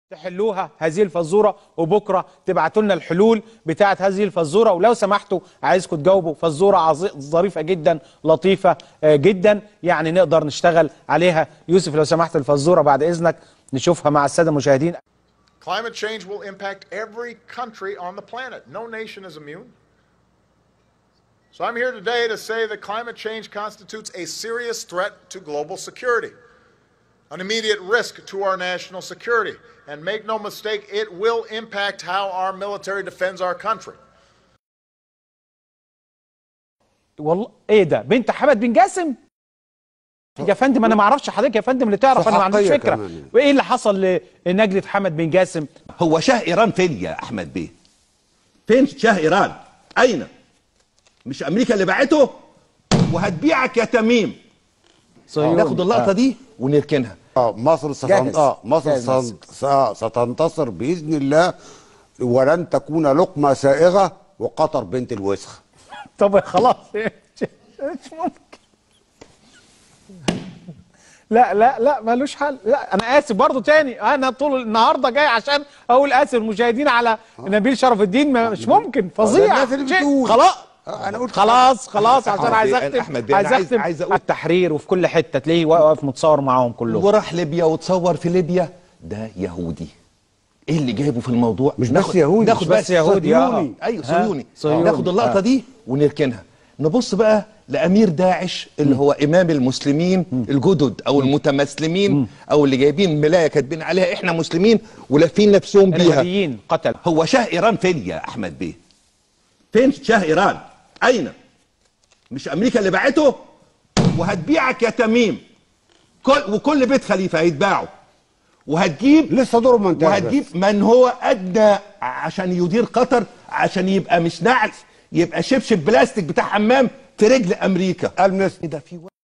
تحلوها هذه الفزوره وبكره تبعتوا لنا الحلول بتاعه هذه الفزوره ولو سمحتوا عايزكم تجاوبوا فزوره عظي- ظريفه جدا لطيفه آه، جدا يعني نقدر نشتغل عليها يوسف لو سمحت الفزوره بعد اذنك نشوفها مع الساده المشاهدين Climate change will impact every country on the planet. No nation is immune. So I'm here today to say that climate change constitutes a serious threat to global security, an immediate risk to our national security. And make no mistake, it will impact how our military defends our country. والله ايه ده بنت حمد بن جاسم يا فندم انا ما اعرفش حضرتك يا فندم اللي تعرف انا ما عنديش صحقية فكره كمان يعني. وايه اللي حصل لنجله حمد بن جاسم هو شاه ايران فين يا احمد بيه فين شاه ايران اين مش امريكا اللي باعته وهتبيعك يا تميم صهيوني. ناخد اللقطه دي ونركنها اه مصر ستن... جاهز. اه مصر جاهز ستن... س- ستنتصر باذن الله ولن تكون لقمه سائغه وقطر بنت الوسخ طب خلاص مش ممكن لا لا لا ملوش حل لا انا اسف برضو تاني انا طول النهارده جاي عشان اقول اسف المشاهدين على نبيل شرف الدين ما مش ممكن فظيع الناس اللي شيء. بتقول. خلاص آه، انا قلت خلاص خلاص عشان أحمد عايز بيه، اختم أحمد بيه، عايز أنا عايز- اختم عايز أقول- التحرير وفي كل حته تلاقيه واقف متصور معاهم كلهم وراح ليبيا وتصور في ليبيا ده يهودي ايه اللي جايبه في الموضوع مش ناخد- بس يهودي، ناخد مش بس يهودي، آه. صهيوني ايوه ها؟ صهيوني صهيوني. ناخد اللقطه آه. دي ونركنها نبص بقى لامير داعش اللي هو امام المسلمين الجدد او المتمسلمين او اللي جايبين ملايه كاتبين عليها احنا مسلمين ولافين نفسهم بيها الارهابيين قتل هو شاه ايران فين يا احمد بيه فين شاه ايران اين مش امريكا اللي باعته وهتبيعك يا تميم كل وكل بيت خليفه هيتباعوا وهتجيب لسه دوره ما انتهاش وهتجيب من هو ادنى عشان يدير قطر عشان يبقى مش نعل يبقى شبشب بلاستيك بتاع حمام في رجل امريكا المس ده في